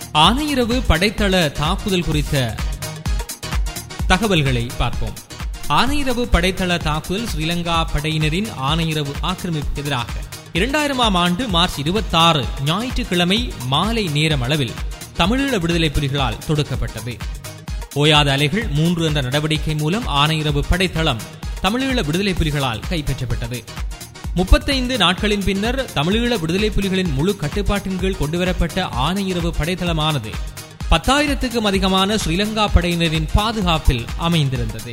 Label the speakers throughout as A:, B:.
A: ஆனையிரவு படைத்தள தாக்குதல் குறித்த தகவல்களை பார்ப்போம் ஆனையிரவு படைத்தள தாக்குதல் ஸ்ரீலங்கா படையினரின் ஆனையிரவு ஆக்கிரமிப்புக்கு எதிராக இரண்டாயிரமாம் ஆண்டு மார்ச் இருபத்தாறு ஞாயிற்றுக்கிழமை மாலை நேரம் அளவில் தமிழீழ விடுதலை புலிகளால் தொடுக்கப்பட்டது ஓயாத அலைகள் மூன்று என்ற நடவடிக்கை மூலம் ஆனையிரவு படைத்தளம் தமிழீழ விடுதலை புலிகளால் கைப்பற்றப்பட்டது முப்பத்தைந்து நாட்களின் பின்னர் தமிழீழ விடுதலை புலிகளின் முழு கட்டுப்பாட்டின் கீழ் கொண்டுவரப்பட்ட ஆனையிரவு படைத்தளமானது பத்தாயிரத்துக்கும் அதிகமான ஸ்ரீலங்கா படையினரின் பாதுகாப்பில் அமைந்திருந்தது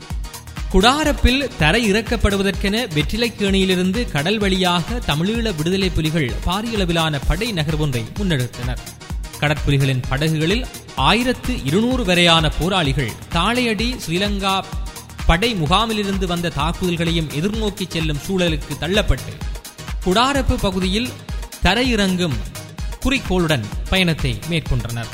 A: குடாரப்பில் தரை இறக்கப்படுவதற்கென வெற்றிலைக்கேணியிலிருந்து கடல் வழியாக தமிழீழ விடுதலை புலிகள் பாரியளவிலான படை நகர்வொன்றை முன்னெடுத்தனர் கடற்புலிகளின் படகுகளில் ஆயிரத்து இருநூறு வரையான போராளிகள் தாளையடி ஸ்ரீலங்கா படை முகாமிலிருந்து வந்த தாக்குதல்களையும் எதிர்நோக்கி செல்லும் சூழலுக்கு தள்ளப்பட்டு குடாரப்பு பகுதியில் தரையிறங்கும் குறிக்கோளுடன் பயணத்தை மேற்கொண்டனர்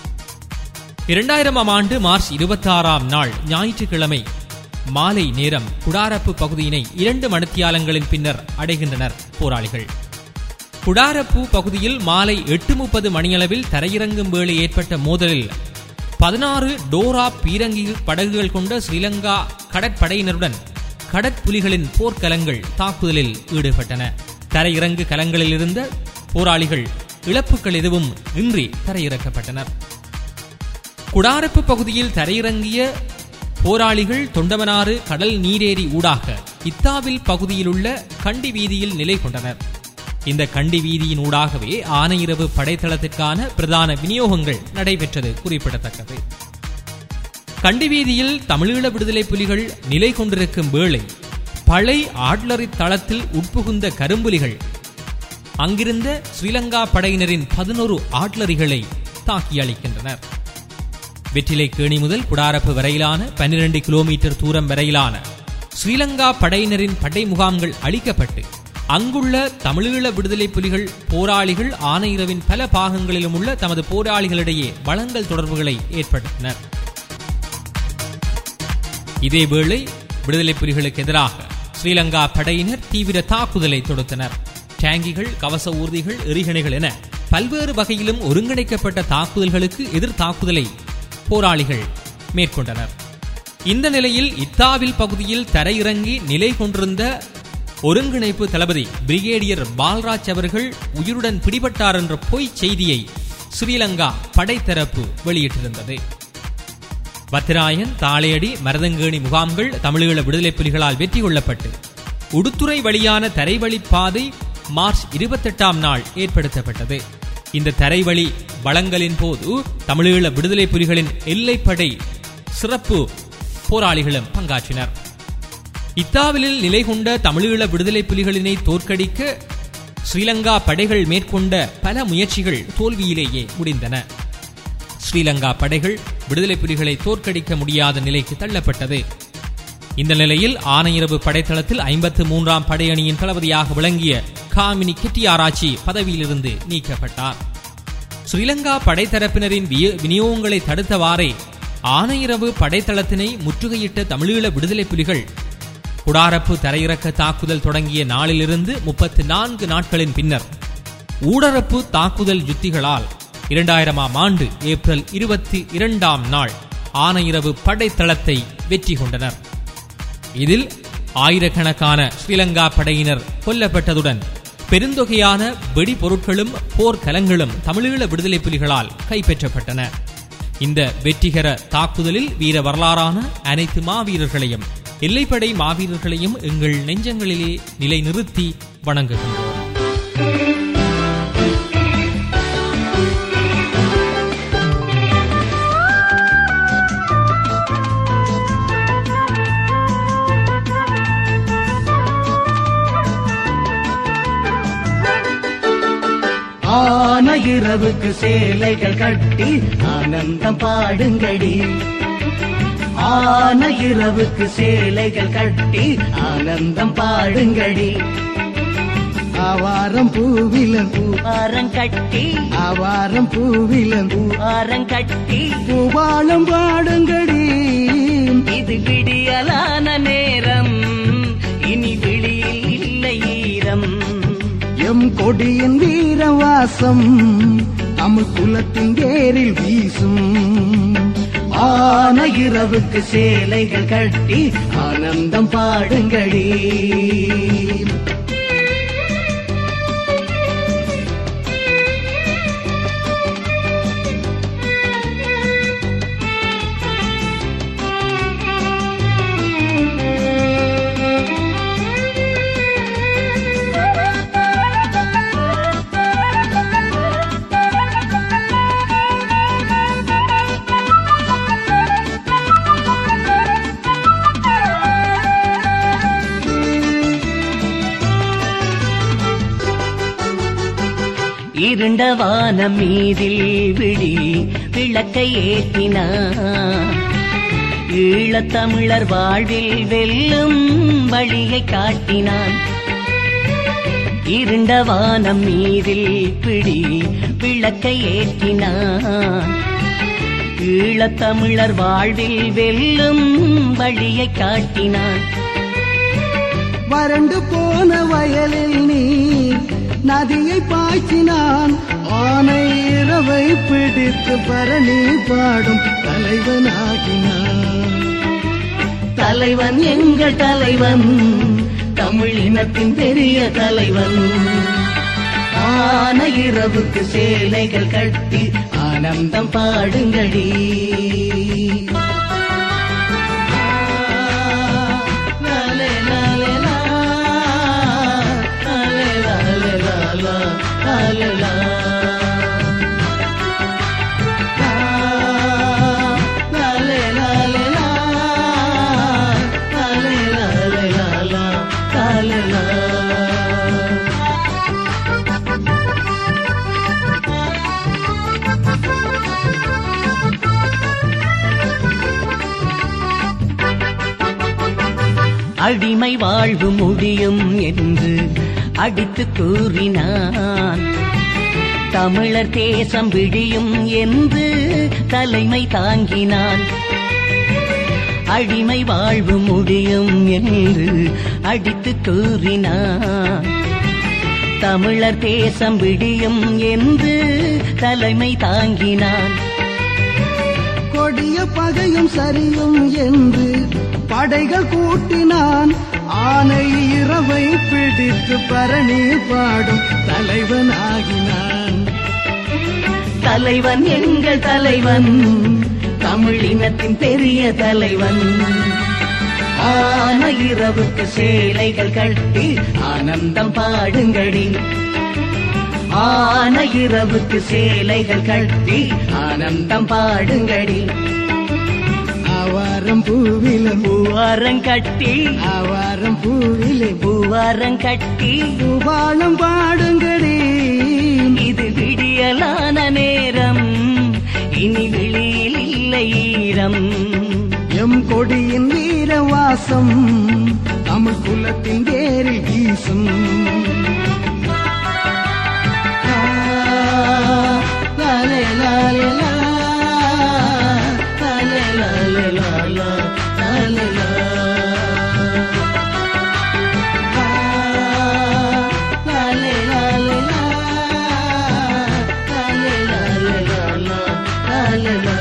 A: இரண்டாயிரமாம் ஆண்டு மார்ச் இருபத்தி ஆறாம் நாள் ஞாயிற்றுக்கிழமை மாலை நேரம் குடாரப்பு பகுதியினை இரண்டு மணித்தியாலங்களின் பின்னர் அடைகின்றனர் போராளிகள் குடாரப்பு பகுதியில் மாலை எட்டு முப்பது மணியளவில் தரையிறங்கும் வேளை ஏற்பட்ட மோதலில் பதினாறு டோரா பீரங்கி படகுகள் கொண்ட ஸ்ரீலங்கா கடற்படையினருடன் கடற்புலிகளின் போர்க்கலங்கள் தாக்குதலில் ஈடுபட்டன தரையிறங்கு கலங்களில் இருந்த போராளிகள் இழப்புகள் எதுவும் இன்றி தரையிறக்கப்பட்டனர் குடாரப்பு பகுதியில் தரையிறங்கிய போராளிகள் தொண்டமனாறு கடல் நீரேரி ஊடாக இத்தாவில் பகுதியிலுள்ள கண்டி வீதியில் நிலை கொண்டனர் இந்த கண்டி வீதியின் ஊடாகவே ஆனையிரவு படைத்தளத்திற்கான பிரதான விநியோகங்கள் நடைபெற்றது குறிப்பிடத்தக்கது கண்டி வீதியில் தமிழீழ விடுதலை புலிகள் நிலை கொண்டிருக்கும் வேளை பழை ஆட்லரி தளத்தில் உட்புகுந்த கரும்புலிகள் அங்கிருந்த ஸ்ரீலங்கா படையினரின் பதினோரு ஆட்லரிகளை தாக்கி அளிக்கின்றனர் வெற்றிலை கேணி முதல் குடாரப்பு வரையிலான பன்னிரண்டு கிலோமீட்டர் தூரம் வரையிலான ஸ்ரீலங்கா படையினரின் படை முகாம்கள் அளிக்கப்பட்டு அங்குள்ள தமிழீழ விடுதலை புலிகள் போராளிகள் ஆனையிரவின் பல பாகங்களிலும் உள்ள தமது போராளிகளிடையே வளங்கள் தொடர்புகளை ஏற்படுத்தினர் இதேவேளை விடுதலை புலிகளுக்கு எதிராக ஸ்ரீலங்கா படையினர் தீவிர தாக்குதலை தொடுத்தனர் டேங்கிகள் கவச ஊர்திகள் எரிகணைகள் என பல்வேறு வகையிலும் ஒருங்கிணைக்கப்பட்ட தாக்குதல்களுக்கு எதிர் தாக்குதலை போராளிகள் மேற்கொண்டனர் இந்த நிலையில் இத்தாவில் பகுதியில் தரையிறங்கி நிலை கொண்டிருந்த ஒருங்கிணைப்பு தளபதி பிரிகேடியர் பால்ராஜ் அவர்கள் உயிருடன் பிடிபட்டார் என்ற பொய் செய்தியை ஸ்ரீலங்கா படைத்தரப்பு வெளியிட்டிருந்தது பத்திராயன் தாளையடி மரதங்கேணி முகாம்கள் தமிழீழ விடுதலை புலிகளால் வெற்றி கொள்ளப்பட்டு உடுத்துறை வழியான தரைவழி பாதை மார்ச் இருபத்தெட்டாம் நாள் ஏற்படுத்தப்பட்டது இந்த தரைவழி வளங்களின் போது தமிழீழ விடுதலை புலிகளின் எல்லைப்படை சிறப்பு போராளிகளும் பங்காற்றினர் இத்தாவிலில் நிலை கொண்ட தமிழீழ விடுதலை புலிகளினை தோற்கடிக்க ஸ்ரீலங்கா படைகள் மேற்கொண்ட பல முயற்சிகள் தோல்வியிலேயே முடிந்தன ஸ்ரீலங்கா படைகள் விடுதலை புலிகளை தோற்கடிக்க முடியாத நிலைக்கு தள்ளப்பட்டது இந்த நிலையில் ஆனையிரவு படைத்தளத்தில் ஐம்பத்து மூன்றாம் படையணியின் தளபதியாக விளங்கிய காமினி கிட்டியாராச்சி பதவியிலிருந்து நீக்கப்பட்டார் ஸ்ரீலங்கா படைத்தரப்பினரின் விநியோகங்களை தடுத்தவாறே ஆனையிரவு படைத்தளத்தினை முற்றுகையிட்ட தமிழீழ விடுதலை புலிகள் குடாரப்பு தரையிறக்க தாக்குதல் தொடங்கிய நாளிலிருந்து முப்பத்தி நான்கு நாட்களின் பின்னர் ஊடரப்பு தாக்குதல் யுத்திகளால் இரண்டாயிரமாம் ஆண்டு ஏப்ரல் இருபத்தி இரண்டாம் நாள் ஆனையிரவு படைத்தளத்தை வெற்றி கொண்டனர் இதில் ஆயிரக்கணக்கான ஸ்ரீலங்கா படையினர் கொல்லப்பட்டதுடன் பெருந்தொகையான வெடிபொருட்களும் போர்க்கலங்களும் தமிழீழ விடுதலை புலிகளால் கைப்பற்றப்பட்டன இந்த வெற்றிகர தாக்குதலில் வீர வரலாறான அனைத்து மாவீரர்களையும் எல்லைப்படை மாவீரர்களையும் எங்கள் நெஞ்சங்களிலே நிலைநிறுத்தி வணங்குகின்றோம்
B: ஆன இரவுக்கு சேலைகள் கட்டி ஆனந்தம் பாடுங்கடி ஆன இரவுக்கு சேலைகள் கட்டி ஆனந்தம் பாடுங்கடி ஆவாரம் பூவிலன் பூ
C: ஆரங்கட்டி
B: ஆவாரம் பூவிலன் பூ
C: ஆரங்கட்டி
B: பூவாளம் பாடுங்கடி
C: இது விடியலான நேரம் இனி விழியில் இல்லை ஈரம்
B: எம் கொடியின் வீரவாசம் தம் தமிழ் குலத்தின் வேரில் வீசும் ஆன இரவுக்கு சேலைகள் கட்டி ஆனந்தம் பாடுங்கடி
C: இருண்ட வானம் மீதில் விழி விளக்கை ஏற்றினான் ஈழத்தமிழர் வாழ்வில் வெல்லும் வழியை காட்டினான் இருண்ட வானம் மீதில் பிடி விளக்கை ஏற்றினான் ஈழத்தமிழர் வாழ்வில் வெல்லும் வழியை காட்டினான்
B: வறண்டு போன வயலில் நீ நதியை பாய்ச்சினான் ஆனை இரவை பிடித்து பரணி பாடும் தலைவனாகினான்
C: தலைவன் எங்கள் தலைவன் தமிழ் இனத்தின் பெரிய தலைவன்
B: ஆன இரவுக்கு சேலைகள் கட்டி ஆனந்தம் பாடுங்கடி லாலே, லாலே, லா. லாலே, லாலே, லா, லா. லாலே, லா. லா. லாலே, லாலே, லா. லாலே, லாலே, லா, லா. லாலே, லா.
C: அடிமை வாழ்வு முடியும் என்று அடித்து கூறினான் தமிழர் தேசம் விடியும் என்று தலைமை தாங்கினான் அடிமை வாழ்வு முடியும் என்று அடித்து கூறினான் தமிழர் தேசம் விடியும் என்று தலைமை தாங்கினான்
B: கொடிய பகையும் சரியும் என்று படைகள் கூட்டினான் ஆனை இரவை பிடித்து பரணி பாடும் தலைவனாகினான்
C: தலைவன் எங்கள் தலைவன் தமிழ் இனத்தின் பெரிய தலைவன்
B: ஆன இரவுக்கு சேலைகள் கட்டி ஆனந்தம் பாடுங்கடி ஆன இரவுக்கு சேலைகள் கட்டி ஆனந்தம் பாடுங்கடி ஆவாரம் பூவிலும்
C: பூவாரம் கட்டி
B: ஆவாரம் பூவிலே
C: பூவாரம் கட்டி
B: பூபாலம் பாடுங்கடி
C: இது விடியலான நேரம் இனி வெளியில் இல்லை ஈரம்
B: எம் கொடியின் வீரவாசம் தமிழ் குலத்தின் வேரில் வீசும் ஆ, லாலே, லாலே, லா. லாலே, லாலே, லா, லா. லாலே, லா. ஆ, லாலே, லாலே, லா. லாலே, லாலே, லா, லா. லாலே, லா.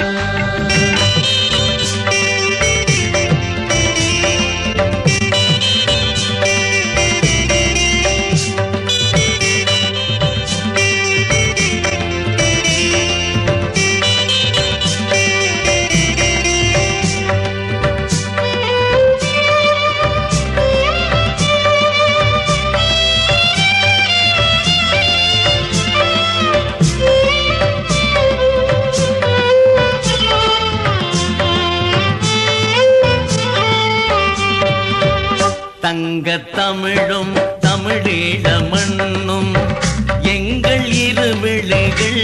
D: தங்க தமிழும் தமிழீழ மண்ணும் எங்கள் இரு விழிகள்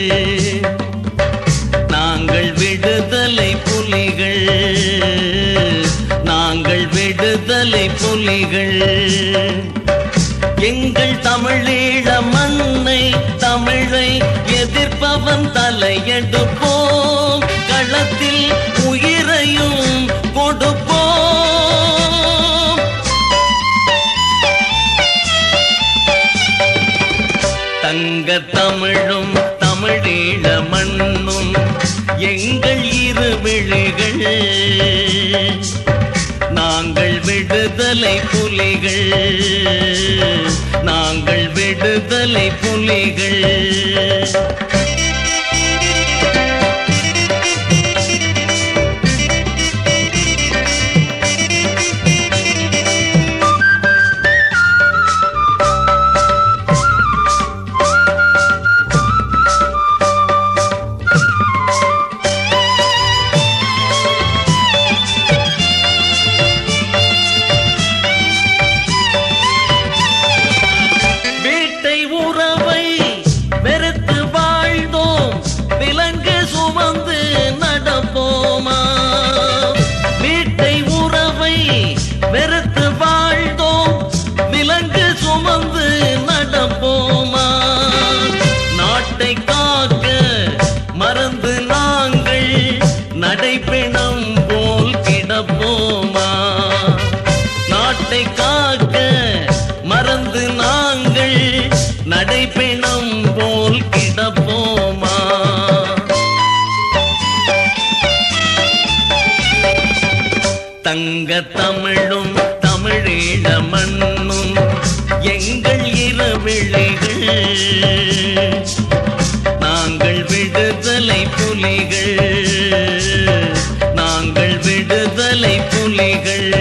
D: நாங்கள் விடுதலை புலிகள் நாங்கள் விடுதலை புலிகள் எங்கள் தமிழீழ மண்ணை தமிழை எதிர்ப்பவன் தலையெடுப்போம் களத்தில் உயிரையும் கொடுப்போம் தங்க தமிழும் தமிழ் எங்கள் இரு விழிகள் நாங்கள் விடுதலை புலிகள் நாங்கள் விடுதலை புலிகள் வீட்டை உறவை வெறுத்து வாழ்ந்தோம் விலங்கு சுமந்து நடப்போமா வீட்டை உறவை வெறுத்து வாழ்ந்தோம் விலங்கு சுமந்து நடப்போமா நாட்டை காக்க மறந்து நாங்கள் நடைப்பிணம் போல் கிடப்போமா நாட்டை காக்க மறந்து நாங்கள் நடைப்பிணம் போல் கிடப்போமா தங்க தமிழும் தமிழீழ மண்ணும் எங்கள் இரவிழிகள் நாங்கள் விடுதலை புலிகள் நாங்கள் விடுதலை புலிகள்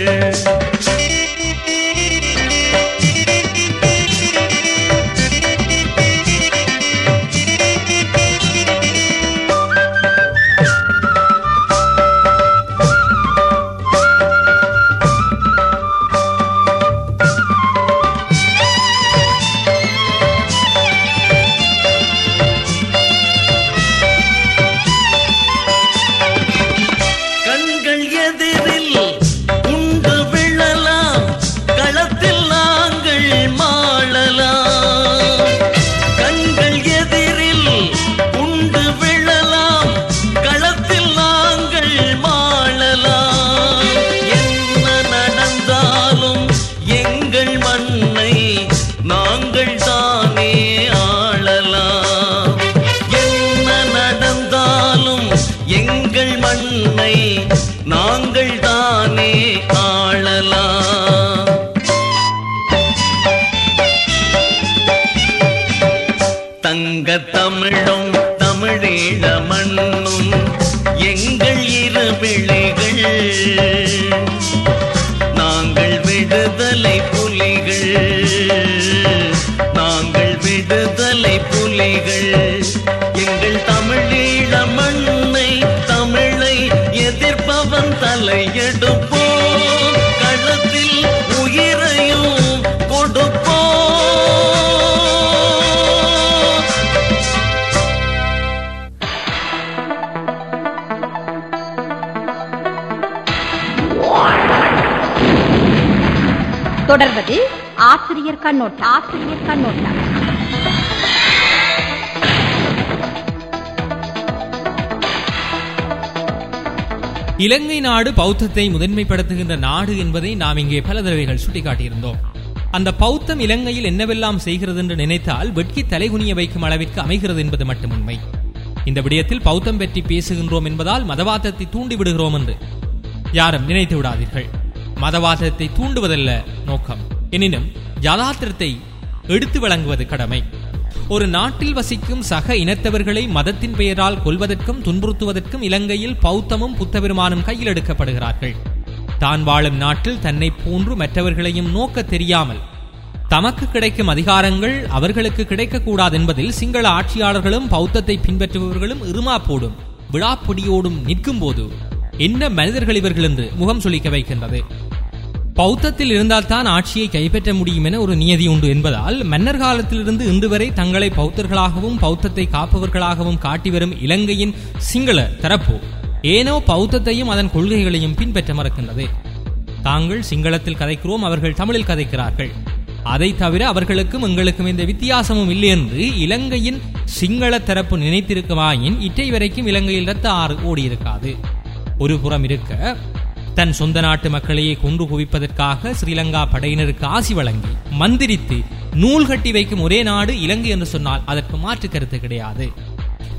D: கண்கள் எதிரில் உண்டு விழலாம் களத்தில் நாங்கள் மாளலாம் கண்கள் எதிரில் உண்டு விழலாம் களத்தில் நாங்கள் மாளலாம் என்ன நடந்தாலும் எங்கள் மண்ணை நாங்கள் தானே ஆளலாம் என்ன நடந்தாலும் எங்கள் மண்ணை நாங்கள் தானே ஆளலாம் தங்க தமிழும் தமிழீழ மண்ணும் எங்கள் இரு விழிகள் நாங்கள் விடுதலை புலிகள் நாங்கள் விடுதலை புலிகள் எங்கள் தமிழீழ மண்ணை தமிழை எதிர்ப்பவன் தலையெடுப்போம் களத்தில் உயிரையும் கொடுப்போம்
E: தொடர்வது ஆசிரியர் கண்ணோட்டம் ஆசிரியர் கண்ணோட்டம்
A: இலங்கை நாடு பௌத்தத்தை முதன்மைப்படுத்துகின்ற நாடு என்பதை நாம் இங்கே பல தடவைகள் சுட்டிக்காட்டியிருந்தோம் அந்த பௌத்தம் இலங்கையில் என்னவெல்லாம் செய்கிறது என்று நினைத்தால் வெட்கி தலைகுனிய வைக்கும் அளவிற்கு அமைகிறது என்பது மட்டும் உண்மை இந்த விடயத்தில் பௌத்தம் பற்றி பேசுகின்றோம் என்பதால் மதவாதத்தை தூண்டி விடுகிறோம் என்று யாரும் நினைத்து விடாதீர்கள் மதவாதத்தை தூண்டுவதல்ல நோக்கம் எனினும் யதார்த்தத்தை எடுத்து வழங்குவது கடமை ஒரு நாட்டில் வசிக்கும் சக இனத்தவர்களை மதத்தின் பெயரால் கொல்வதற்கும் துன்புறுத்துவதற்கும் இலங்கையில் பௌத்தமும் புத்தபெருமானும் கையில் எடுக்கப்படுகிறார்கள் தான் வாழும் நாட்டில் தன்னை போன்று மற்றவர்களையும் நோக்க தெரியாமல் தமக்கு கிடைக்கும் அதிகாரங்கள் அவர்களுக்கு கிடைக்கக்கூடாது என்பதில் சிங்கள ஆட்சியாளர்களும் பௌத்தத்தை பின்பற்றுபவர்களும் இருமாப்போடும் விழாப்பொடியோடும் நிற்கும் போது என்ன மனிதர்கள் இவர்கள் என்று முகம் சுளிக்க வைக்கின்றது பௌத்தத்தில் இருந்தால்தான் ஆட்சியை கைப்பற்ற முடியும் என ஒரு நியதி உண்டு என்பதால் மன்னர் காலத்திலிருந்து இன்று வரை தங்களை பௌத்தர்களாகவும் பௌத்தத்தை காப்பவர்களாகவும் காட்டி வரும் இலங்கையின் சிங்கள தரப்பு ஏனோ பௌத்தத்தையும் அதன் கொள்கைகளையும் பின்பற்ற மறக்கின்றது தாங்கள் சிங்களத்தில் கதைக்கிறோம் அவர்கள் தமிழில் கதைக்கிறார்கள் அதை தவிர அவர்களுக்கும் எங்களுக்கும் எந்த வித்தியாசமும் இல்லை என்று இலங்கையின் சிங்கள தரப்பு நினைத்திருக்குமாயின் இட்டை வரைக்கும் இலங்கையில் இரத்த ஆறு ஓடியிருக்காது ஒரு புறம் இருக்க தன் சொந்த நாட்டு மக்களையே கொன்று குவிப்பதற்காக ஸ்ரீலங்கா படையினருக்கு ஆசி வழங்கி மந்திரித்து நூல் கட்டி வைக்கும் ஒரே நாடு இலங்கை என்று சொன்னால் அதற்கு மாற்று கருத்து கிடையாது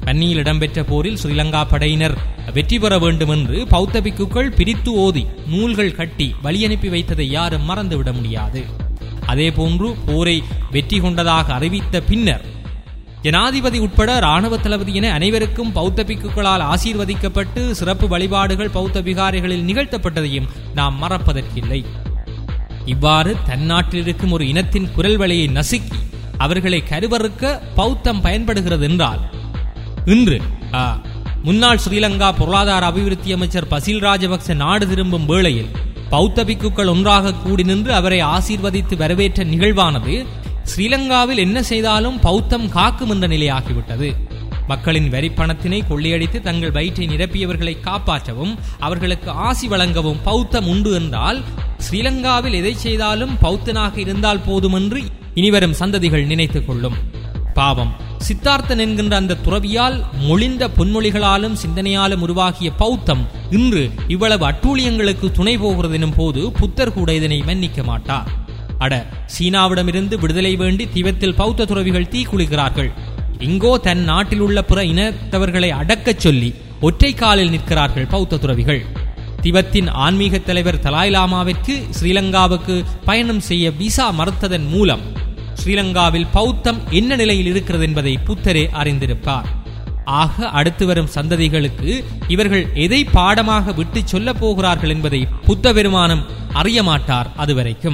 A: பன்னியில் இடம்பெற்ற போரில் ஸ்ரீலங்கா படையினர் வெற்றி பெற வேண்டும் என்று பௌத்த பிக்குகள் பிரித்து ஓதி நூல்கள் கட்டி வழியனுப்பி வைத்ததை யாரும் மறந்துவிட முடியாது அதேபோன்று போரை வெற்றி கொண்டதாக அறிவித்த பின்னர் ஜனாதிபதி உட்பட ராணுவ தளபதி என அனைவருக்கும் பௌத்த பிக்குகளால் ஆசீர்வதிக்கப்பட்டு சிறப்பு வழிபாடுகள் பௌத்த விகாரைகளில் நிகழ்த்தப்பட்டதையும் நாம் மறப்பதற்கில்லை இவ்வாறு தன்னாட்டில் இருக்கும் ஒரு இனத்தின் குரல் வலையை நசுக்கி அவர்களை கருவறுக்க பௌத்தம் பயன்படுகிறது என்றால் இன்று ஆ, முன்னாள் ஸ்ரீலங்கா பொருளாதார அபிவிருத்தி அமைச்சர் பசில் ராஜபக்ச நாடு திரும்பும் வேளையில் பௌத்த பிக்குகள் ஒன்றாக கூடி நின்று அவரை ஆசீர்வதித்து வரவேற்ற நிகழ்வானது ஸ்ரீலங்காவில் என்ன செய்தாலும் பௌத்தம் காக்கும் என்ற நிலையாகிவிட்டது மக்களின் வரி பணத்தினை கொள்ளையடித்து தங்கள் வயிற்றை நிரப்பியவர்களை காப்பாற்றவும் அவர்களுக்கு ஆசி வழங்கவும் பௌத்தம் உண்டு என்றால் ஸ்ரீலங்காவில் எதை செய்தாலும் பௌத்தனாக இருந்தால் போதுமென்று இனிவரும் சந்ததிகள் நினைத்துக் கொள்ளும் பாவம் சித்தார்த்தன் என்கின்ற அந்த துறவியால் மொழிந்த பொன்மொழிகளாலும் சிந்தனையாலும் உருவாகிய பௌத்தம் இன்று இவ்வளவு அட்டூழியங்களுக்கு துணை போகிறது எனும் போது புத்தர் கூட இதனை மன்னிக்க மாட்டார் அட சீனாவிடமிருந்து விடுதலை வேண்டி திபெத்தில் பௌத்த துறவிகள் தீக்குளிக்கிறார்கள் இங்கோ தன் நாட்டில் உள்ள பிற இனத்தவர்களை அடக்கச் சொல்லி ஒற்றை காலில் நிற்கிறார்கள் பௌத்த துறவிகள் திபெத்தின் ஆன்மீக தலைவர் தலாய் லாமாவிற்கு ஸ்ரீலங்காவுக்கு பயணம் செய்ய விசா மறுத்ததன் மூலம் ஸ்ரீலங்காவில் பௌத்தம் என்ன நிலையில் இருக்கிறது என்பதை புத்தரே அறிந்திருப்பார் ஆக அடுத்து வரும் சந்ததிகளுக்கு இவர்கள் எதை பாடமாக விட்டு சொல்லப் போகிறார்கள் என்பதை புத்த பெருமானம் அறிய மாட்டார் அதுவரைக்கும்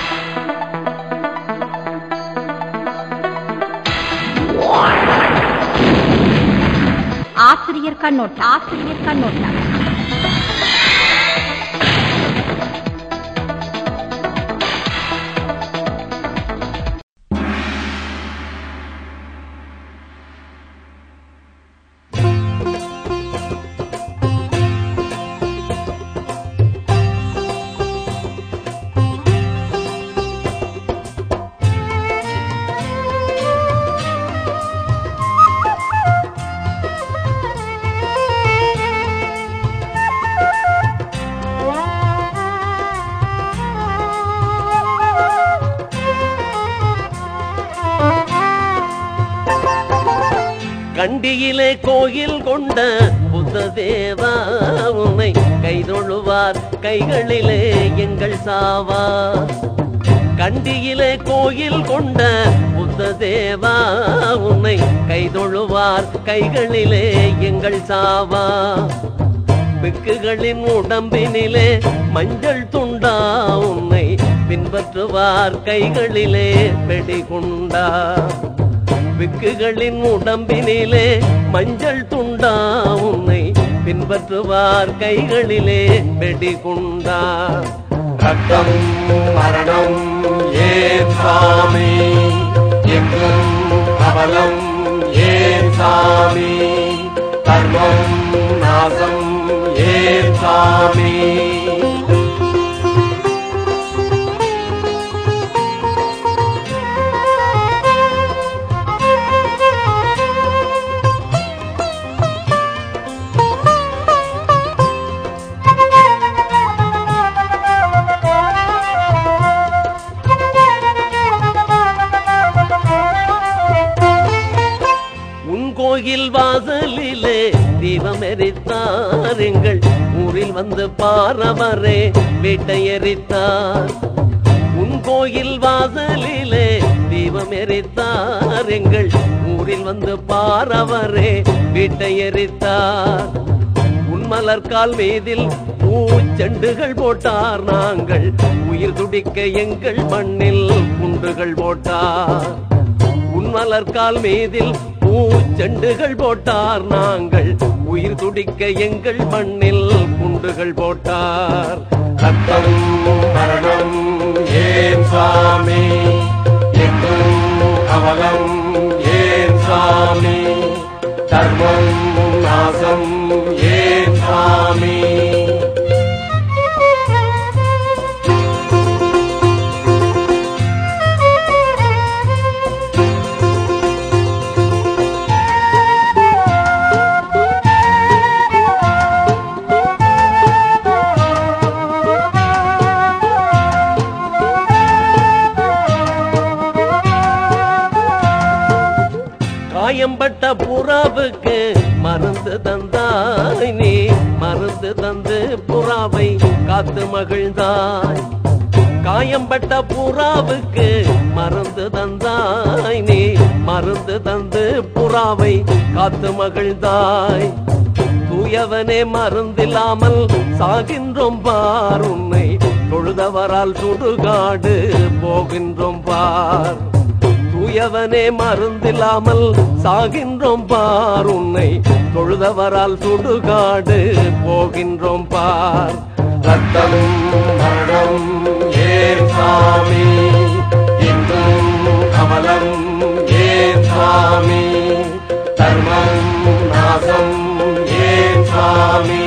E: ஆசிரியர் கண்ணோட்ட ஆசிரியர் கண்ணோட்டம்
C: கண்டியிலே கோயில் கொண்ட புத்த தேவா உன்னை கைதொழுவார் கைகளிலே எங்கள் சாவா கண்டியிலே கோயில் கொண்ட புத்த தேவா உன்னை கைதொழுவார் கைகளிலே எங்கள் சாவா பிக்குகளின் உடம்பினிலே மஞ்சள் துண்டா உன்னை பின்பற்றுவார் கைகளிலே வெடிகுண்டா விக்குகளின் உடம்பினிலே மஞ்சள் துண்டா உன்னை பின்பற்றுவார் கைகளிலே வெடிகுண்டா
F: ரத்தம் மரணம் ஏன் சாமி எங்கும் அவலம் ஏன் சாமி தர்மம் நாசம் ஏன் சாமி
C: உன் கோயில் வாசலிலே தீபம் எரித்தார் எங்கள் ஊரில் வந்து பாரவரே வீட்டை எரித்தார் உன் கோயில் வாசலிலே தீபம் எரித்தார் எங்கள் ஊரில் வந்து பாரவரே வீட்டை எரித்தார் உன் மலர்கால் மீதில் பூச்செண்டுகள் போட்டார் நாங்கள் உயிர் துடிக்க எங்கள் மண்ணில் குண்டுகள் போட்டார் உன் மலர்கால் மீதில் பூச்செண்டுகள் போட்டார் நாங்கள் உயிர் துடிக்க எங்கள் மண்ணில் குண்டுகள் போட்டார்
F: ரத்தம் மரணம் ஏன் சாமி எங்கும் அவலம் ஏன் சாமி தர்மம் நாசம் ஏன் சாமி
C: காயம்பட்ட
G: புறாவுக்கு மருந்து தந்தாய் நீ மருந்து தந்து புறாவை காத்து மகிழ்ந்தாய் காயம்பட்ட புறாவுக்கு மருந்து தந்தாய் நீ மருந்து தந்து புறாவை காத்து மகிழ்ந்தாய் தூயவனே மருந்தில்லாமல் சாகின்றோம் பார் உன்னை தொழுதவரால் சுடுகாடு போகின்றோம் பார் தூயவனே மருந்தில்லாமல் சாகின்றோம் பார் உன்னை தொழுதவரால் சுடுகாடு போகின்றோம் பார்
F: ரத்தம் மரணம் ஏன் சாமி இன்றும் கமலம் ஏன் சாமி தர்மம் நாசம் ஏன் சாமி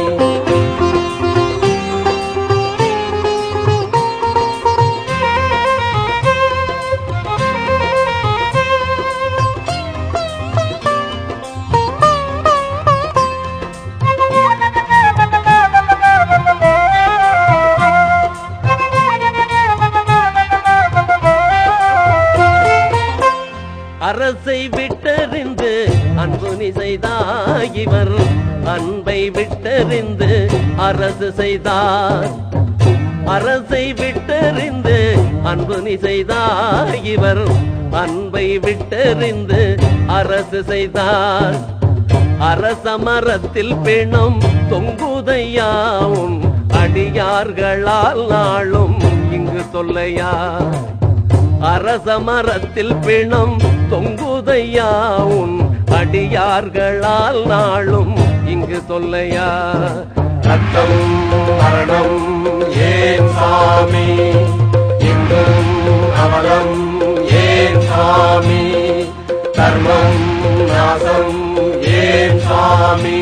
G: அரசை விட்டறிந்து அன்பு நீ செய்தாய் இவர் அன்பை விட்டறிந்து அரசு செய்தார் அரசை விட்டறிந்து அன்பு நீ செய்தாய் இவர் அன்பை விட்டறிந்து அரசு செய்தார் அரச மரத்தில் பிணம் தொங்குதையாவும் அடியார்களால் நாளும் இங்கு தொல்லையா அரச மரத்தில் பிணம் தொங்குதையாவும் அடியார்களால் நாளும் இங்கு தொல்லையா
F: ரத்தம் மரணம் ஏன் சாமி இன்றும் அவலம் ஏன் சாமி தர்மம் நாசம் ஏன் சாமி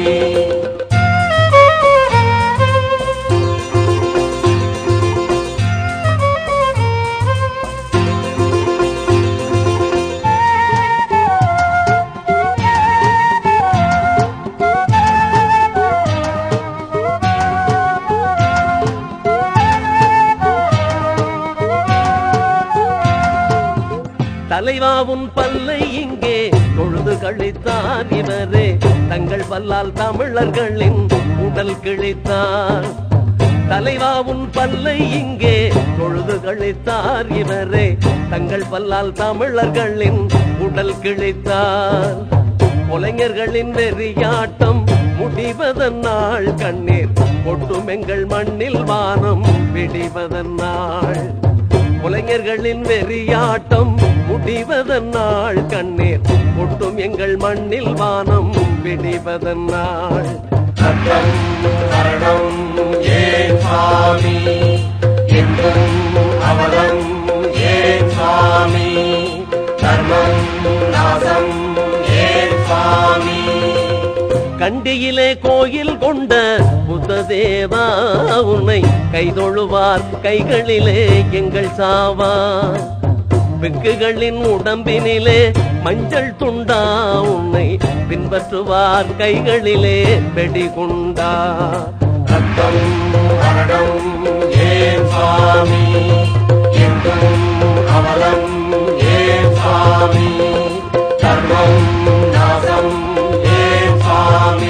G: தலைவாவும் பல்லை இங்கே தொழுது கழித்தார் இவரே தங்கள் பல்லால் தமிழர்களின் உடல் கிழித்தார் தலைவாவும் பல்லை இங்கே தொழுது கழித்தார் இவரே தங்கள் பல்லால் தமிழர்களின் உடல் கிழித்தார் கொலைஞர்களின் வெறியாட்டம் முடிவதன் நாள் கண்ணீர் கொட்டும் எங்கள் மண்ணில் வானம் விடிவதன் நாள் கொலைஞர்களின் வெறியாட்டம் முடிவதன் நாள் கண்ணீர் கொட்டும் எங்கள் மண்ணில் வானம் விடிவதன் நாள்
F: ரத்தம் மரணம் ஏன் சாமி இன்றும் அவலம் ஏன் சாமி தர்மம் நாசம் ஏன் சாமி
G: கண்டியிலே கோயில் கொண்ட புத்ததேவா உன்னை கைதொழுவார் கைகளிலே எங்கள் சாவா வெக்குகளின் உடம்பினிலே மஞ்சள் துண்டா உன்னை பின்பற்றுவார் கைகளிலே வெடிகுண்டா
F: ரத்தம் மரணம் ஏன் சாமி இன்றும் அவலம் ஏன் சாமி தர்மம் நாசம் ஏன் சாமி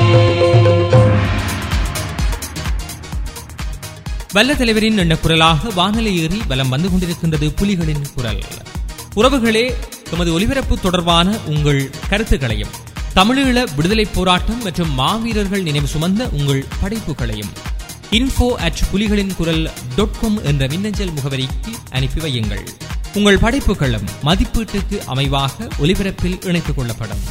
A: வல்ல தலைவரின் எண்ண குரலாக வானலை ஏறி வலம் வந்து கொண்டிருக்கின்றது புலிகளின் குரல் உறவுகளே எமது ஒலிபரப்பு தொடர்பான உங்கள் கருத்துக்களையும் தமிழீழ விடுதலை போராட்டம் மற்றும் மாவீரர்கள் நினைவு சுமந்த உங்கள் படைப்புகளையும் இன்ஃபோ அட் புலிகளின் குரல் டாட் காம் என்ற மின்னஞ்சல் முகவரிக்கு அனுப்பி வையுங்கள் உங்கள் படைப்புகளும் மதிப்பீட்டுக்கு அமைவாக ஒலிபரப்பில் இணைத்துக் கொள்ளப்படும்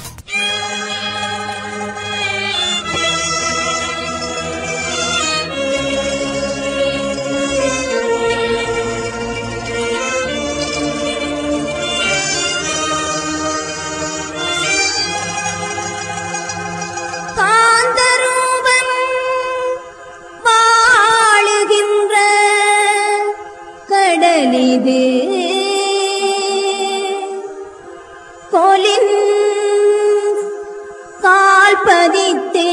H: காந்தரூபன் வாழுகின்ற கடலிது கோலின் கால் பதித்து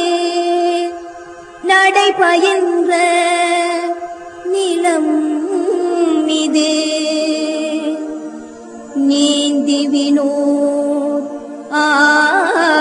H: நடைபயின்ற நிலம் இது நீந்தி வினோத் ஆ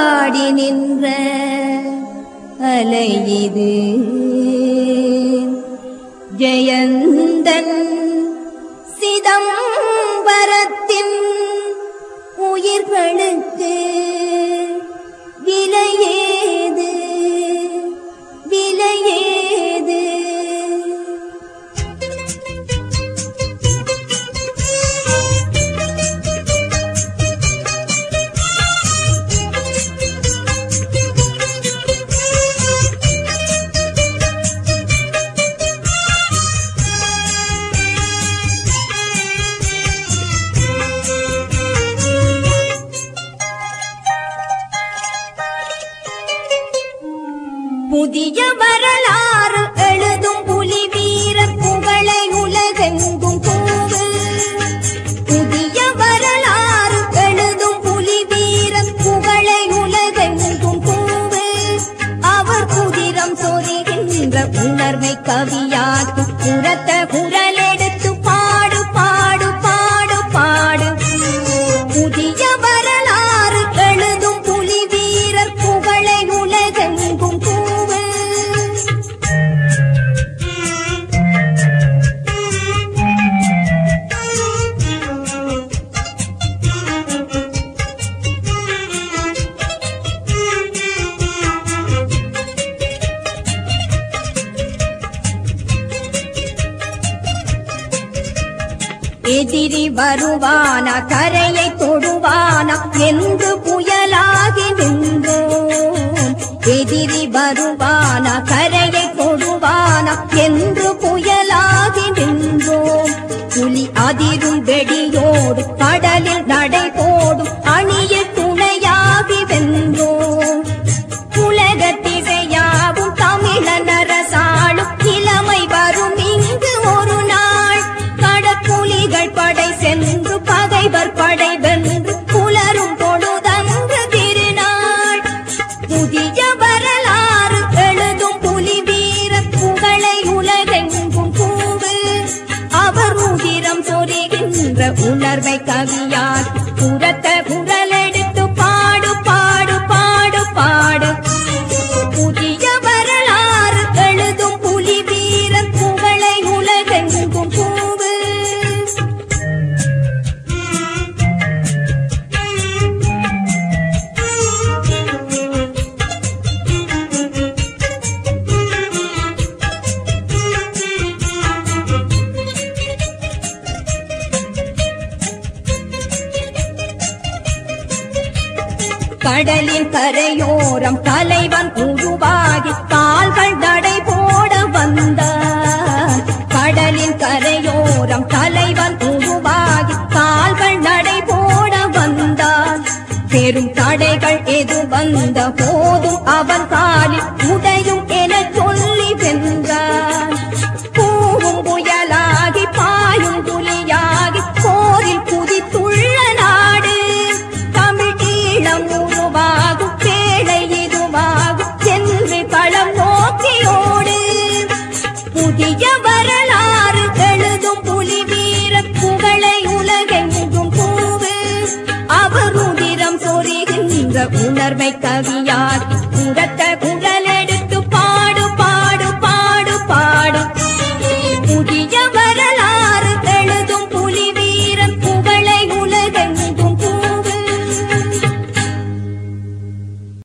H: புதிய வரலாறு எழுதும் புலி வீரர் புகழை உலகெங்கும் கூறு புதிய வரலாறு எழுதும் புலி வீரர் புகழை உலகெங்கும் கூறு அவர் குதிரம் சொருகின்ற உணர்வை கவியாக்கி புறத்த குரலெடுத்து பாடு பாடு பாடு பாடு புதிய வரலாறு எழுதும் புலி வீரர் புகழை உலகெங்கும் கூவு எதிரி வருவானா கரையை தொடுவானா என்று புயலாகி நின்றோம் எதிரி வருவானா கரையை தொடுவானா என்று புயலாகி நின்றோம் புலி அதிரும் வெடியோடு கடலில் நடை போடும் அணியில் துணையாகி வென்றோம் உலகத்திசையாவும் தமிழன் அரசாளும் இளமை வரும் இங்கு ஒரு நாள் கடற்புலிகள் படை சென்று பகைவர் படை வென்று புலரும் பொழுதன்று திருநாள் புதிய வரலாறு எழுதும் புலி வீர புகழை உலகெங்கும் கூவு அவர் உதிரம் சொருகின்ற உணர்வை கவியார் புறத்த குரலெடுத்து பாடு பாடு பாடு பாடு புதிய வரலாறு எழுதும் புலி வீரர் புகழை உலகெங்கும் கூவு கடலின் கரையோரம் தலைவன் உருவாகி கால்கள் நடை போட வந்தான் கடலின் கரையோரம் தலைவன் உருவாகி கால்கள் நடை போட வந்தான் பெரும் தடைகள் எது வந்த போதும் அவன் காலில் உடையும் என சொல்லி வென்றான் பூவும் புயலாகி பாயும் புலியாகி போரில் குதித்துள்ள நாடு தமிழ் ஈழம் உருவாகும் பேழை இதுவாகும் சென்று களம் நோக்கியோடு புதிய வரலாறு எழுதும் புலி வீர புகழை உலகெங்கும் கூவு அவர் உதிரம் சொருகின்ற உணர்வை கவியார் புறத்த குரல்